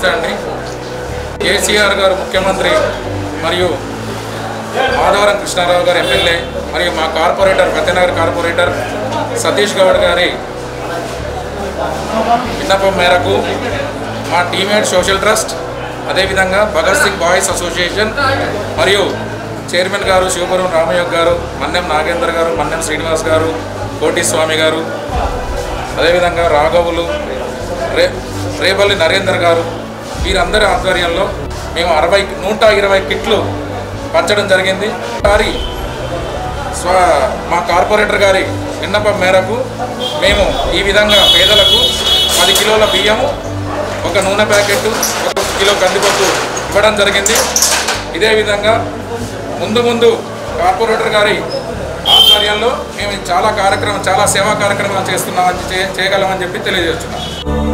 నమస్తే అండి కేసీఆర్ గారు ముఖ్యమంత్రి మరియు మాధవరం కృష్ణారావు గారు ఎమ్మెల్యే మరియు మా కార్పొరేటర్ ఫతేనగర్ కార్పొరేటర్ సతీష్ గౌడ్ గారి విన్నపం మేరకు మా టీమేట్ సోషల్ ట్రస్ట్ అదేవిధంగా భగత్ సింగ్ బాయ్స్ అసోసియేషన్ మరియు చైర్మన్ గారు శివపురం రామయ్య గారు మన్నెం నాగేందర్ గారు మన్నెం శ్రీనివాస్ గారు కోటి స్వామి గారు అదేవిధంగా రాఘవులు రే రేపల్లి నరేందర్ గారు వీరందరి ఆధ్వర్యంలో మేము అరవై నూట ఇరవై కిట్లు పంచడం జరిగింది వారి స్వ మా కార్పొరేటర్ గారి విన్నపం మేరకు మేము ఈ విధంగా పేదలకు పది కిలోల బియ్యము ఒక నూనె ప్యాకెట్ ఒక కిలో కందిపప్పు ఇవ్వడం జరిగింది ఇదే విధంగా ముందు ముందు కార్పొరేటర్ గారి ఆధ్వర్యంలో మేము చాలా కార్యక్రమం చాలా సేవా కార్యక్రమాలు చేస్తున్నామని చే- చేయగలమని చెప్పి తెలియజేస్తున్నాం